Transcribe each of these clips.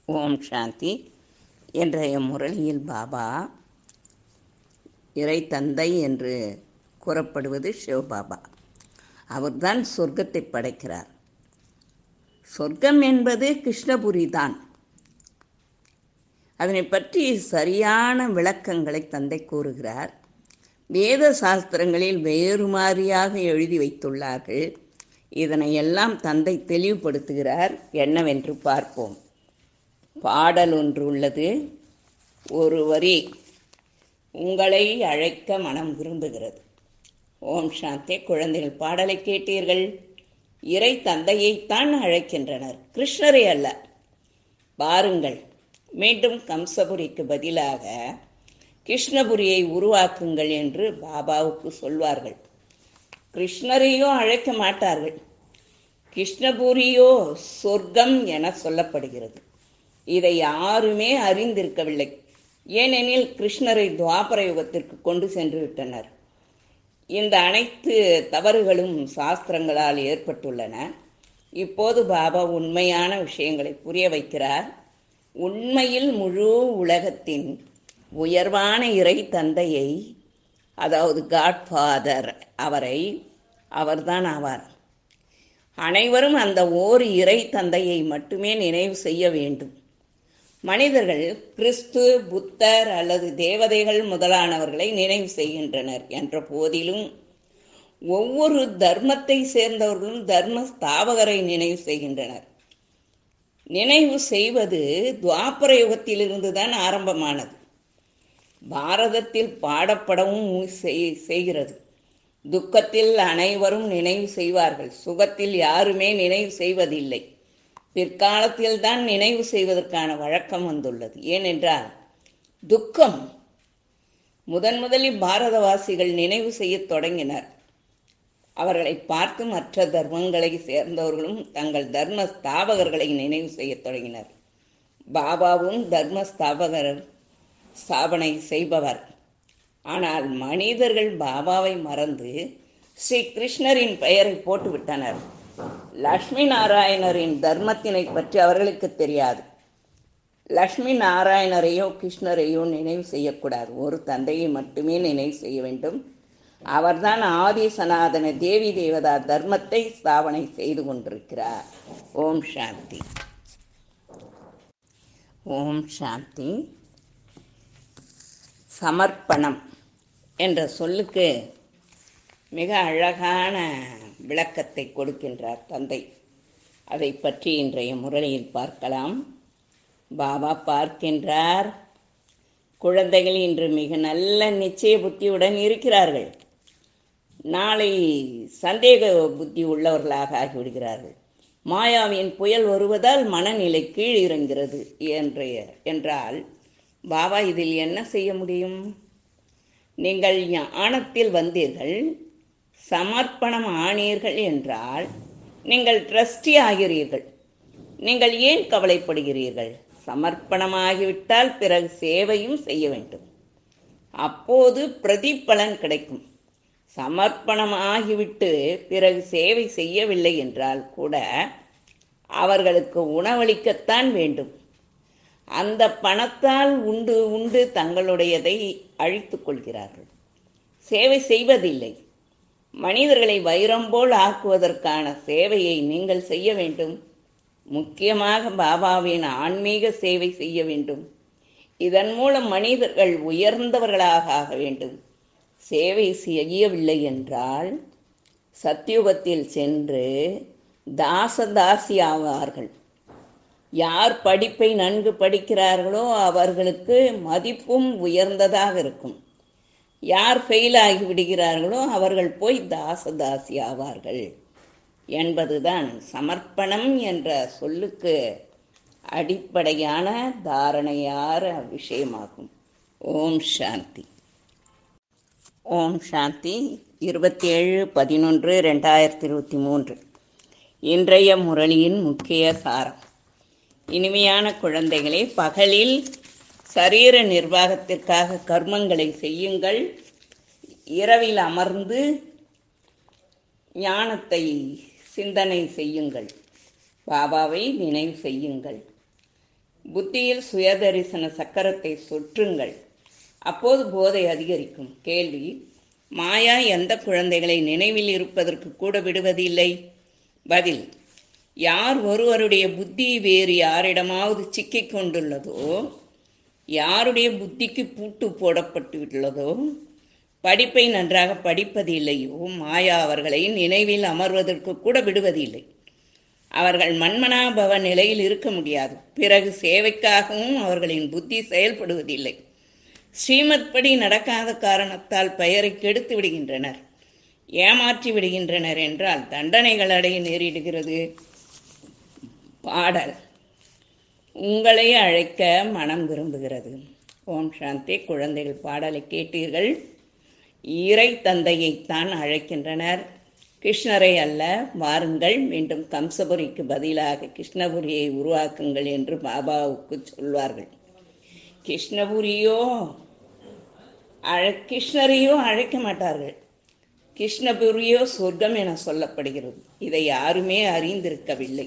ஓம் சாந்தி இன்றைய முரளியில் பாபா இறை தந்தை என்று கூறப்படுவது சிவபாபா அவர்தான் சொர்க்கத்தை படைக்கிறார் சொர்க்கம் என்பது கிருஷ்ணபுரி தான் அதனை பற்றி சரியான விளக்கங்களை தந்தை கூறுகிறார் வேத சாஸ்திரங்களில் வேறு மாதிரியாக எழுதி வைத்துள்ளார்கள் இதனை எல்லாம் தந்தை தெளிவுபடுத்துகிறார் என்னவென்று பார்ப்போம் பாடல் ஒன்று உள்ளது ஒரு வரி உங்களை அழைக்க மனம் விரும்புகிறது ஓம் சாந்தி குழந்தைகள் பாடலை கேட்டீர்கள் இறை தந்தையைத்தான் அழைக்கின்றனர் கிருஷ்ணரை அல்ல பாருங்கள் மீண்டும் கம்சபுரிக்கு பதிலாக கிருஷ்ணபுரியை உருவாக்குங்கள் என்று பாபாவுக்கு சொல்வார்கள் கிருஷ்ணரையோ அழைக்க மாட்டார்கள் கிருஷ்ணபுரியோ சொர்க்கம் என சொல்லப்படுகிறது இதை யாருமே அறிந்திருக்கவில்லை ஏனெனில் கிருஷ்ணரை துவாபர யுகத்திற்கு கொண்டு சென்று விட்டனர் இந்த அனைத்து தவறுகளும் சாஸ்திரங்களால் ஏற்பட்டுள்ளன இப்போது பாபா உண்மையான விஷயங்களை புரிய வைக்கிறார் உண்மையில் முழு உலகத்தின் உயர்வான இறை தந்தையை அதாவது காட்ஃபாதர் அவரை அவர்தான் ஆவார் அனைவரும் அந்த ஓர் இறை தந்தையை மட்டுமே நினைவு செய்ய வேண்டும் மனிதர்கள் கிறிஸ்து புத்தர் அல்லது தேவதைகள் முதலானவர்களை நினைவு செய்கின்றனர் என்ற போதிலும் ஒவ்வொரு தர்மத்தை சேர்ந்தவர்களும் தர்ம ஸ்தாபகரை நினைவு செய்கின்றனர் நினைவு செய்வது துவாபர யுகத்திலிருந்து தான் ஆரம்பமானது பாரதத்தில் பாடப்படவும் செய்கிறது துக்கத்தில் அனைவரும் நினைவு செய்வார்கள் சுகத்தில் யாருமே நினைவு செய்வதில்லை பிற்காலத்தில் தான் நினைவு செய்வதற்கான வழக்கம் வந்துள்ளது ஏனென்றால் துக்கம் முதன் முதலில் பாரதவாசிகள் நினைவு செய்யத் தொடங்கினர் அவர்களை பார்த்து மற்ற தர்மங்களை சேர்ந்தவர்களும் தங்கள் தர்ம ஸ்தாபகர்களை நினைவு செய்யத் தொடங்கினர் பாபாவும் தர்ம ஸ்தாபகர் ஸ்தாபனை செய்பவர் ஆனால் மனிதர்கள் பாபாவை மறந்து ஸ்ரீ கிருஷ்ணரின் பெயரை போட்டுவிட்டனர் லக்ஷ்மி நாராயணரின் தர்மத்தினை பற்றி அவர்களுக்கு தெரியாது லக்ஷ்மி நாராயணரையோ கிருஷ்ணரையோ நினைவு செய்யக்கூடாது ஒரு தந்தையை மட்டுமே நினைவு செய்ய வேண்டும் அவர்தான் ஆதி சனாதன தேவி தேவதா தர்மத்தை ஸ்தாபனை செய்து கொண்டிருக்கிறார் ஓம் சாந்தி ஓம் சாந்தி சமர்ப்பணம் என்ற சொல்லுக்கு மிக அழகான விளக்கத்தை கொடுக்கின்றார் தந்தை அதை பற்றி இன்றைய முரளியில் பார்க்கலாம் பாபா பார்க்கின்றார் குழந்தைகள் இன்று மிக நல்ல நிச்சய புத்தியுடன் இருக்கிறார்கள் நாளை சந்தேக புத்தி உள்ளவர்களாக ஆகிவிடுகிறார்கள் மாயாவின் புயல் வருவதால் மனநிலை கீழ் இறங்கிறது என்றைய என்றால் பாபா இதில் என்ன செய்ய முடியும் நீங்கள் ஞானத்தில் வந்தீர்கள் சமர்ப்பணம் ஆனீர்கள் என்றால் நீங்கள் ட்ரஸ்டி ஆகிறீர்கள் நீங்கள் ஏன் கவலைப்படுகிறீர்கள் சமர்ப்பணமாகிவிட்டால் பிறகு சேவையும் செய்ய வேண்டும் அப்போது பிரதிபலன் கிடைக்கும் சமர்ப்பணம் ஆகிவிட்டு பிறகு சேவை செய்யவில்லை என்றால் கூட அவர்களுக்கு உணவளிக்கத்தான் வேண்டும் அந்த பணத்தால் உண்டு உண்டு தங்களுடையதை அழித்து கொள்கிறார்கள் சேவை செய்வதில்லை மனிதர்களை வைரம் போல் ஆக்குவதற்கான சேவையை நீங்கள் செய்ய வேண்டும் முக்கியமாக பாபாவின் ஆன்மீக சேவை செய்ய வேண்டும் இதன் மூலம் மனிதர்கள் உயர்ந்தவர்களாக ஆக வேண்டும் சேவை செய்யவில்லை என்றால் சத்தியுகத்தில் சென்று தாசதாசி ஆவார்கள் யார் படிப்பை நன்கு படிக்கிறார்களோ அவர்களுக்கு மதிப்பும் உயர்ந்ததாக இருக்கும் யார் ஃபெயில் ஆகி விடுகிறார்களோ அவர்கள் போய் தாசதாசி ஆவார்கள் என்பதுதான் சமர்ப்பணம் என்ற சொல்லுக்கு அடிப்படையான தாரணையார விஷயமாகும் ஓம் சாந்தி ஓம் சாந்தி இருபத்தி ஏழு பதினொன்று ரெண்டாயிரத்தி இருபத்தி மூன்று இன்றைய முரளியின் முக்கிய சாரம் இனிமையான குழந்தைகளே பகலில் சரீர நிர்வாகத்திற்காக கர்மங்களை செய்யுங்கள் இரவில் அமர்ந்து ஞானத்தை சிந்தனை செய்யுங்கள் பாபாவை நினைவு செய்யுங்கள் புத்தியில் சுயதரிசன சக்கரத்தை சுற்றுங்கள் அப்போது போதை அதிகரிக்கும் கேள்வி மாயா எந்த குழந்தைகளை நினைவில் இருப்பதற்கு கூட விடுவதில்லை பதில் யார் ஒருவருடைய புத்தி வேறு யாரிடமாவது சிக்கிக் கொண்டுள்ளதோ யாருடைய புத்திக்கு பூட்டு போடப்பட்டுள்ளதோ படிப்பை நன்றாக படிப்பதில்லையோ மாயா அவர்களை நினைவில் அமர்வதற்கு கூட விடுவதில்லை அவர்கள் மன்மனாபவ நிலையில் இருக்க முடியாது பிறகு சேவைக்காகவும் அவர்களின் புத்தி செயல்படுவதில்லை ஸ்ரீமத் படி நடக்காத காரணத்தால் பெயரை கெடுத்து விடுகின்றனர் ஏமாற்றி விடுகின்றனர் என்றால் தண்டனைகள் அடைய நேரிடுகிறது பாடல் உங்களை அழைக்க மனம் விரும்புகிறது ஓம் சாந்தி குழந்தைகள் பாடலை கேட்டீர்கள் இறை தந்தையைத்தான் அழைக்கின்றனர் கிருஷ்ணரை அல்ல வாருங்கள் மீண்டும் கம்சபுரிக்கு பதிலாக கிருஷ்ணபுரியை உருவாக்குங்கள் என்று பாபாவுக்கு சொல்வார்கள் கிருஷ்ணபுரியோ அழ கிருஷ்ணரையோ அழைக்க மாட்டார்கள் கிருஷ்ணபுரியோ சொர்க்கம் என சொல்லப்படுகிறது இதை யாருமே அறிந்திருக்கவில்லை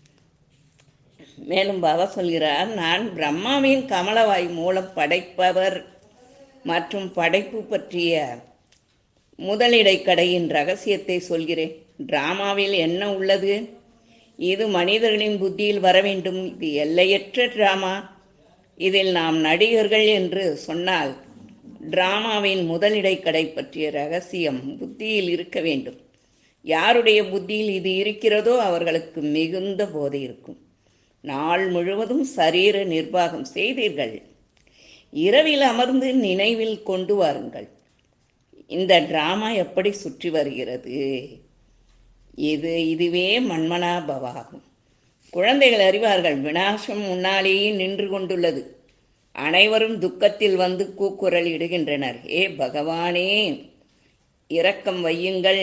மேலும் பாபா சொல்கிறார் நான் பிரம்மாவின் கமலவாய் மூலம் படைப்பவர் மற்றும் படைப்பு பற்றிய முதலிடைக்கடையின் ரகசியத்தை சொல்கிறேன் டிராமாவில் என்ன உள்ளது இது மனிதர்களின் புத்தியில் வர வேண்டும் இது எல்லையற்ற டிராமா இதில் நாம் நடிகர்கள் என்று சொன்னால் டிராமாவின் முதலிடைக்கடை பற்றிய ரகசியம் புத்தியில் இருக்க வேண்டும் யாருடைய புத்தியில் இது இருக்கிறதோ அவர்களுக்கு மிகுந்த போதை இருக்கும் நாள் முழுவதும் சரீர நிர்வாகம் செய்தீர்கள் இரவில் அமர்ந்து நினைவில் கொண்டு வாருங்கள் இந்த டிராமா எப்படி சுற்றி வருகிறது இது இதுவே மன்மனாபவாகும் குழந்தைகள் அறிவார்கள் வினாசம் முன்னாலேயே நின்று கொண்டுள்ளது அனைவரும் துக்கத்தில் வந்து கூக்குரல் இடுகின்றனர் ஏ பகவானே இரக்கம் வையுங்கள்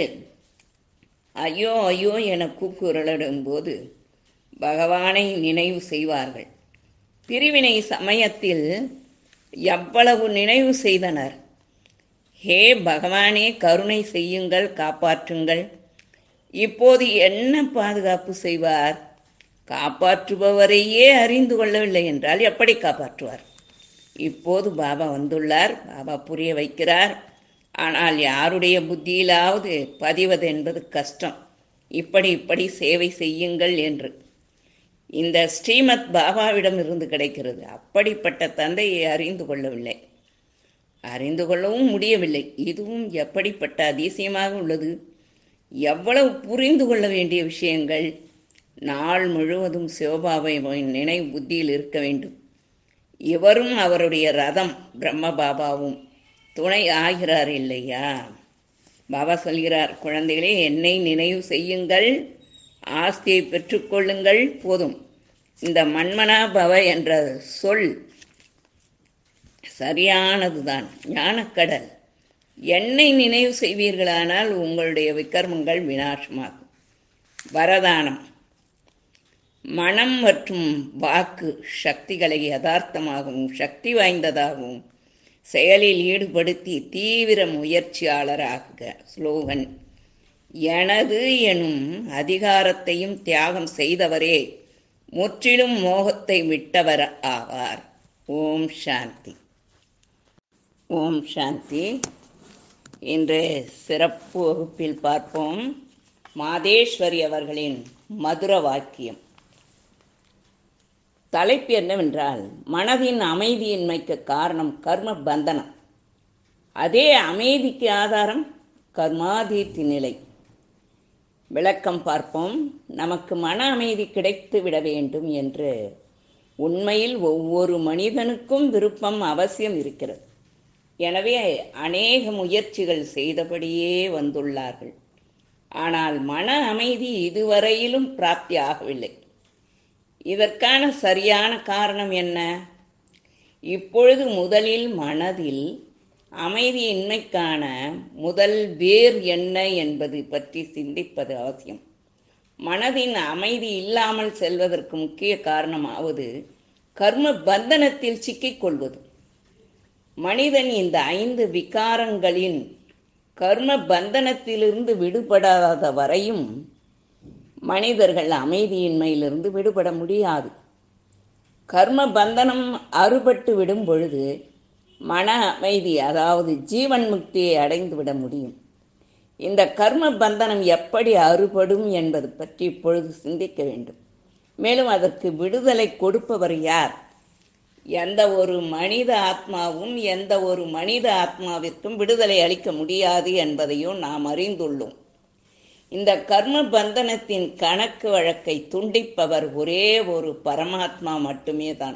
ஐயோ ஐயோ என கூக்குரலிடும்போது பகவானை நினைவு செய்வார்கள் பிரிவினை சமயத்தில் எவ்வளவு நினைவு செய்தனர் ஹே பகவானே கருணை செய்யுங்கள் காப்பாற்றுங்கள் இப்போது என்ன பாதுகாப்பு செய்வார் காப்பாற்றுபவரையே அறிந்து கொள்ளவில்லை என்றால் எப்படி காப்பாற்றுவார் இப்போது பாபா வந்துள்ளார் பாபா புரிய வைக்கிறார் ஆனால் யாருடைய புத்தியிலாவது பதிவது என்பது கஷ்டம் இப்படி இப்படி சேவை செய்யுங்கள் என்று இந்த ஸ்ரீமத் பாபாவிடம் இருந்து கிடைக்கிறது அப்படிப்பட்ட தந்தையை அறிந்து கொள்ளவில்லை அறிந்து கொள்ளவும் முடியவில்லை இதுவும் எப்படிப்பட்ட அதிசயமாக உள்ளது எவ்வளவு புரிந்து கொள்ள வேண்டிய விஷயங்கள் நாள் முழுவதும் சிவபாபாவின் நினைவு புத்தியில் இருக்க வேண்டும் இவரும் அவருடைய ரதம் பிரம்ம பாபாவும் துணை ஆகிறார் இல்லையா பாபா சொல்கிறார் குழந்தைகளே என்னை நினைவு செய்யுங்கள் ஆஸ்தியை பெற்றுக்கொள்ளுங்கள் போதும் இந்த மன்மனா பவ என்ற சொல் சரியானதுதான் ஞானக்கடல் என்னை நினைவு செய்வீர்களானால் உங்களுடைய விக்கர்மங்கள் வினாசமாகும் வரதானம் மனம் மற்றும் வாக்கு சக்திகளை யதார்த்தமாகவும் சக்தி வாய்ந்ததாகவும் செயலில் ஈடுபடுத்தி தீவிர முயற்சியாளராக ஸ்லோகன் எனது எனும் அதிகாரத்தையும் தியாகம் செய்தவரே முற்றிலும் மோகத்தை விட்டவர் ஆவார் ஓம் சாந்தி ஓம் சாந்தி இன்று சிறப்பு வகுப்பில் பார்ப்போம் மாதேஸ்வரி அவர்களின் மதுர வாக்கியம் தலைப்பு என்னவென்றால் மனதின் அமைதியின்மைக்கு காரணம் கர்ம பந்தனம் அதே அமைதிக்கு ஆதாரம் கர்மாதீர்த்தி நிலை விளக்கம் பார்ப்போம் நமக்கு மன அமைதி கிடைத்து விட வேண்டும் என்று உண்மையில் ஒவ்வொரு மனிதனுக்கும் விருப்பம் அவசியம் இருக்கிறது எனவே அநேக முயற்சிகள் செய்தபடியே வந்துள்ளார்கள் ஆனால் மன அமைதி இதுவரையிலும் பிராப்தி ஆகவில்லை இதற்கான சரியான காரணம் என்ன இப்பொழுது முதலில் மனதில் அமைதியின்மைக்கான முதல் வேர் என்ன என்பது பற்றி சிந்திப்பது அவசியம் மனதின் அமைதி இல்லாமல் செல்வதற்கு முக்கிய காரணமாவது கர்ம பந்தனத்தில் சிக்கிக்கொள்வது மனிதன் இந்த ஐந்து விகாரங்களின் கர்ம பந்தனத்திலிருந்து விடுபடாத வரையும் மனிதர்கள் அமைதியின்மையிலிருந்து விடுபட முடியாது கர்ம பந்தனம் அறுபட்டு விடும் பொழுது மன அமைதி அதாவது ஜீவன் முக்தியை அடைந்து விட முடியும் இந்த கர்ம பந்தனம் எப்படி அறுபடும் என்பது பற்றி இப்பொழுது சிந்திக்க வேண்டும் மேலும் அதற்கு விடுதலை கொடுப்பவர் யார் எந்த ஒரு மனித ஆத்மாவும் எந்த ஒரு மனித ஆத்மாவிற்கும் விடுதலை அளிக்க முடியாது என்பதையும் நாம் அறிந்துள்ளோம் இந்த கர்ம பந்தனத்தின் கணக்கு வழக்கை துண்டிப்பவர் ஒரே ஒரு பரமாத்மா மட்டுமே தான்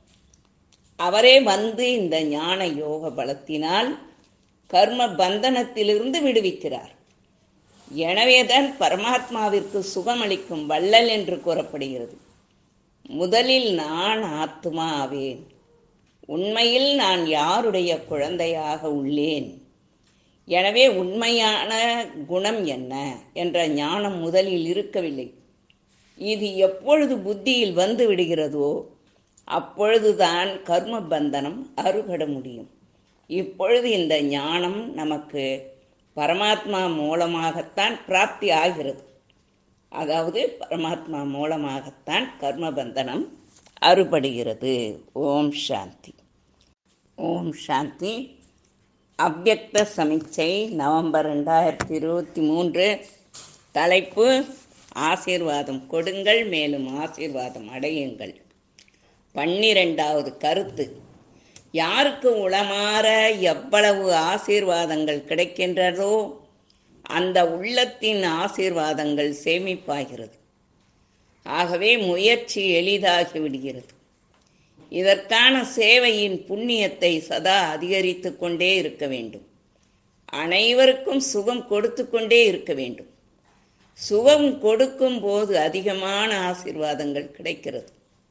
அவரே வந்து இந்த ஞான யோக பலத்தினால் கர்ம பந்தனத்திலிருந்து விடுவிக்கிறார் எனவேதான் பரமாத்மாவிற்கு சுகமளிக்கும் வள்ளல் என்று கூறப்படுகிறது முதலில் நான் ஆத்மா ஆவேன் உண்மையில் நான் யாருடைய குழந்தையாக உள்ளேன் எனவே உண்மையான குணம் என்ன என்ற ஞானம் முதலில் இருக்கவில்லை இது எப்பொழுது புத்தியில் வந்து விடுகிறதோ அப்பொழுதுதான் கர்ம பந்தனம் அறுபட முடியும் இப்பொழுது இந்த ஞானம் நமக்கு பரமாத்மா மூலமாகத்தான் பிராப்தி ஆகிறது அதாவது பரமாத்மா மூலமாகத்தான் கர்மபந்தனம் அறுபடுகிறது ஓம் சாந்தி ஓம் சாந்தி அவ்யக்த சமீட்சை நவம்பர் ரெண்டாயிரத்தி இருபத்தி மூன்று தலைப்பு ஆசீர்வாதம் கொடுங்கள் மேலும் ஆசீர்வாதம் அடையுங்கள் பன்னிரெண்டாவது கருத்து யாருக்கு உளமாற எவ்வளவு ஆசீர்வாதங்கள் கிடைக்கின்றதோ அந்த உள்ளத்தின் ஆசீர்வாதங்கள் சேமிப்பாகிறது ஆகவே முயற்சி எளிதாகி விடுகிறது இதற்கான சேவையின் புண்ணியத்தை சதா அதிகரித்து கொண்டே இருக்க வேண்டும் அனைவருக்கும் சுகம் கொடுத்து கொண்டே இருக்க வேண்டும் சுகம் கொடுக்கும் போது அதிகமான ஆசீர்வாதங்கள் கிடைக்கிறது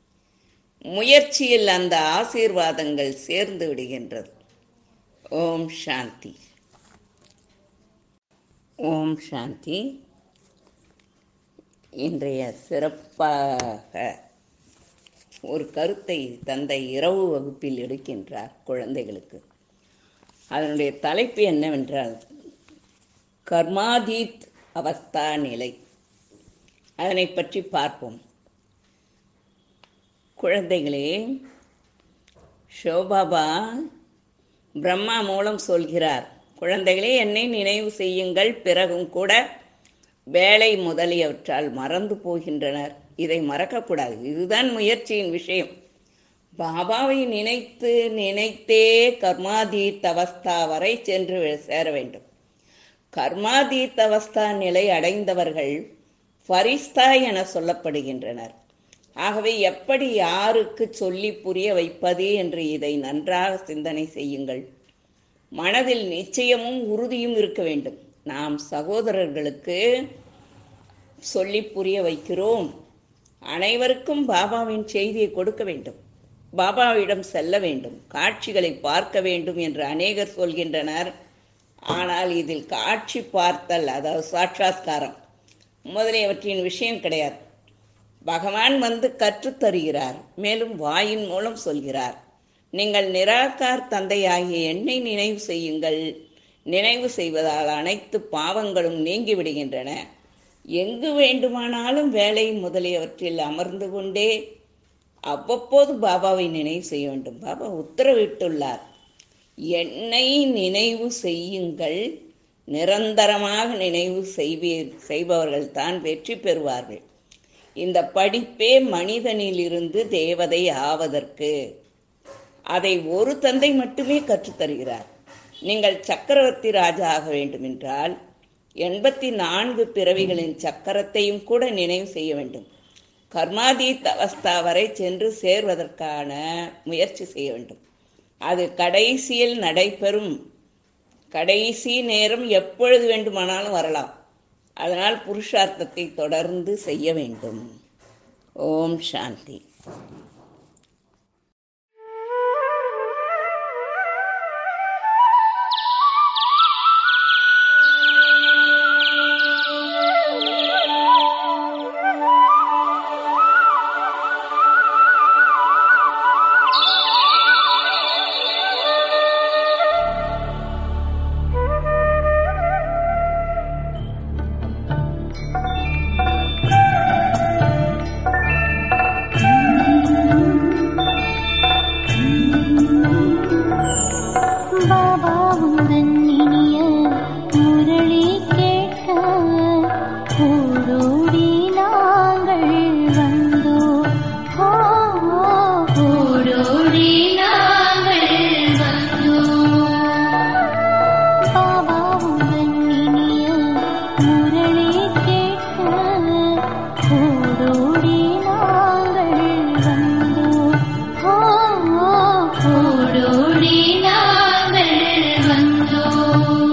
முயற்சியில் அந்த ஆசீர்வாதங்கள் சேர்ந்து விடுகின்றது ஓம் சாந்தி ஓம் சாந்தி இன்றைய சிறப்பாக ஒரு கருத்தை தந்தை இரவு வகுப்பில் எடுக்கின்றார் குழந்தைகளுக்கு அதனுடைய தலைப்பு என்னவென்றால் கர்மாதீத் அவஸ்தா நிலை அதனை பற்றி பார்ப்போம் குழந்தைகளே ஷோபாபா பிரம்மா மூலம் சொல்கிறார் குழந்தைகளே என்னை நினைவு செய்யுங்கள் பிறகும் கூட வேலை முதலியவற்றால் மறந்து போகின்றனர் இதை மறக்கக்கூடாது இதுதான் முயற்சியின் விஷயம் பாபாவை நினைத்து நினைத்தே கர்மாதீத் அவஸ்தா வரை சென்று சேர வேண்டும் கர்மாதீத் அவஸ்தா நிலை அடைந்தவர்கள் ஃபரிஸ்தா என சொல்லப்படுகின்றனர் ஆகவே எப்படி யாருக்கு சொல்லி புரிய வைப்பது என்று இதை நன்றாக சிந்தனை செய்யுங்கள் மனதில் நிச்சயமும் உறுதியும் இருக்க வேண்டும் நாம் சகோதரர்களுக்கு சொல்லி புரிய வைக்கிறோம் அனைவருக்கும் பாபாவின் செய்தியை கொடுக்க வேண்டும் பாபாவிடம் செல்ல வேண்டும் காட்சிகளை பார்க்க வேண்டும் என்று அநேகர் சொல்கின்றனர் ஆனால் இதில் காட்சி பார்த்தல் அதாவது சாட்சாஸ்காரம் முதலியவற்றின் விஷயம் கிடையாது பகவான் வந்து கற்றுத் தருகிறார் மேலும் வாயின் மூலம் சொல்கிறார் நீங்கள் நிராகார் தந்தையாகிய என்னை நினைவு செய்யுங்கள் நினைவு செய்வதால் அனைத்து பாவங்களும் நீங்கி விடுகின்றன எங்கு வேண்டுமானாலும் வேலை முதலியவற்றில் அமர்ந்து கொண்டே அவ்வப்போது பாபாவை நினைவு செய்ய வேண்டும் பாபா உத்தரவிட்டுள்ளார் என்னை நினைவு செய்யுங்கள் நிரந்தரமாக நினைவு செய்வீர் செய்பவர்கள் தான் வெற்றி பெறுவார்கள் இந்த படிப்பே மனிதனிலிருந்து தேவதை ஆவதற்கு அதை ஒரு தந்தை மட்டுமே கற்றுத்தருகிறார் நீங்கள் சக்கரவர்த்தி ராஜா ஆக வேண்டுமென்றால் எண்பத்தி நான்கு பிறவிகளின் சக்கரத்தையும் கூட நினைவு செய்ய வேண்டும் கர்மாதீத் அவஸ்தா வரை சென்று சேர்வதற்கான முயற்சி செய்ய வேண்டும் அது கடைசியில் நடைபெறும் கடைசி நேரம் எப்பொழுது வேண்டுமானாலும் வரலாம் அதனால் புருஷார்த்தத்தை தொடர்ந்து செய்ய வேண்டும் ஓம் சாந்தி Thank you. ஓடோடி நாங்கள் வந்தோம் பாபாவும் இனிய முரளி கேட்க ஓடோடி நாங்கள் வந்தோம் ஓ, ஓ, ஓடோடி நாங்கள் வந்தோம்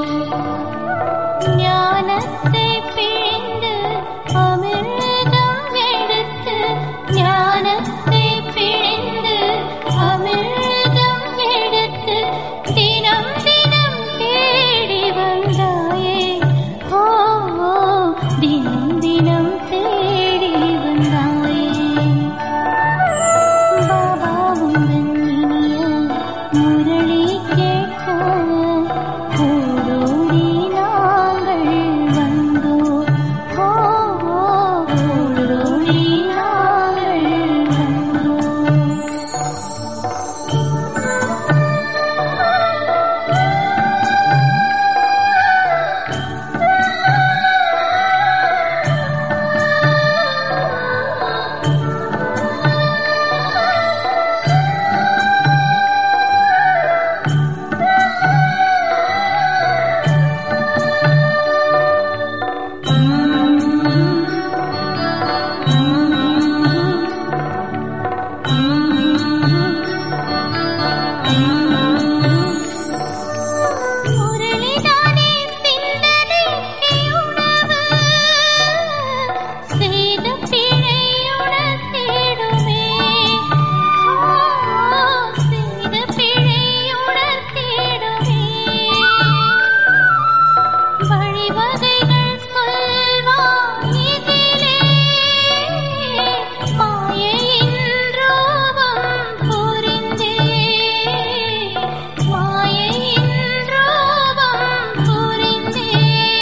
ஞானத்தை பிழிந்து அமிர்தம் எடுத்து ஞானத்தை பிழிந்து அமிர்தம் எடுத்து தினம் தினம் தேடி வந்தாயே ஓ ஓ, தினம் தினம் தேடி வந்தாயே பாபாவும் இனிய முரளி கேட்க ஓடோடி நாங்கள் வந்தோம் ஓ ஓ, ஓடோடி நாங்கள் வந்தோம் முரளிதானே சிந்தனைக்கு உணவு செய்த பிழையுணர் தேடுமே ஓ, செய்த பிழையுணர் தேடுமே வழிவகைகள் சொல்வாய் இதிலே மாயையின் ரூபம் புரிந்தே மாயையின் ரூபம் புரிந்தே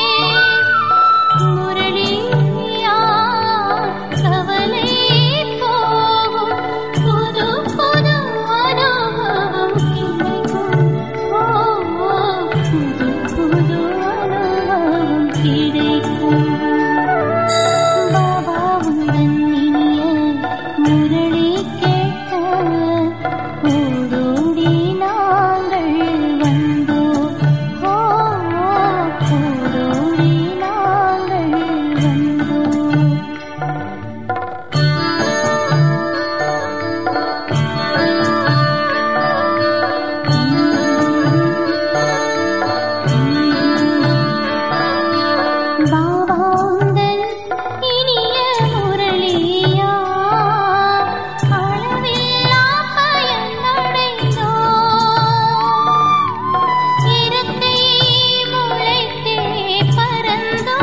முரளியா கவலை போகும் புது புது அனுபவம் கிடைக்கும் ஓ ஓ, புது புது அனுபவம் கிடைக்கும் பாபாவுடன் இனிய முரளி கேட்க ஓடோடி நாங்கள் வந்தோம் ஓ ஓ, ஓடோடி நாங்கள் வந்தோம் பாபாந்தன் இனிய முரளியா அளவில்லா பயனடைந்தோ இருக்கை முளைத்தே பறந்தோ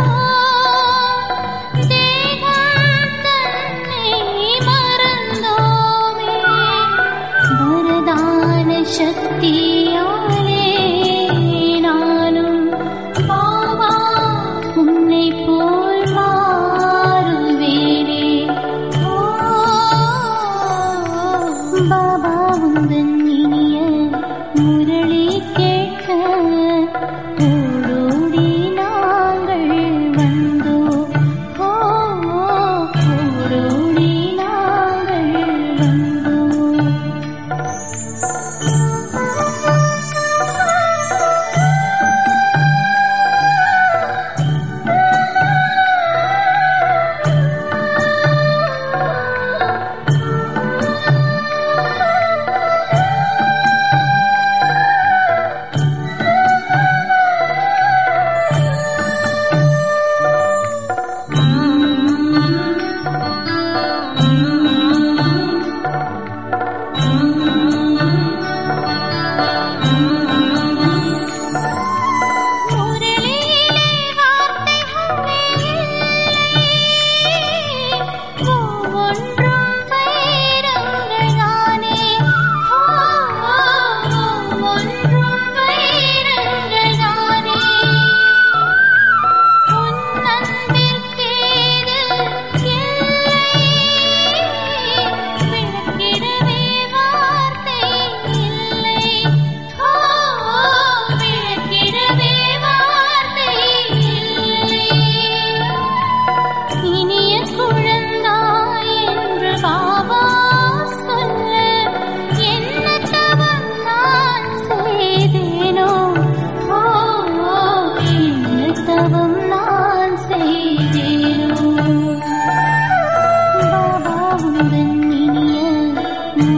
தேகம் தன்னை மறந்தோமே வரதான சக்தியாலே நானும் பாவா உன்னை போல் மாறுவேனே ஓ, பாபா உந்தன் இனிய முரளி கேட்க ஓடோடி நாங்கள் வந்தோம் ஓ ஓ, ஓடோடி நாங்கள் வந்தோம்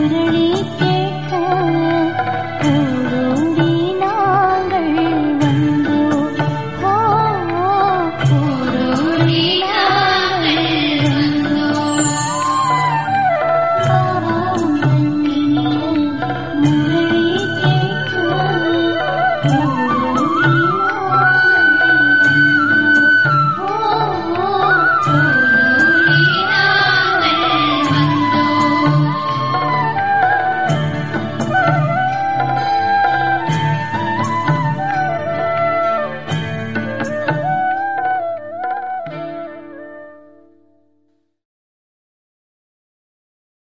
முரளி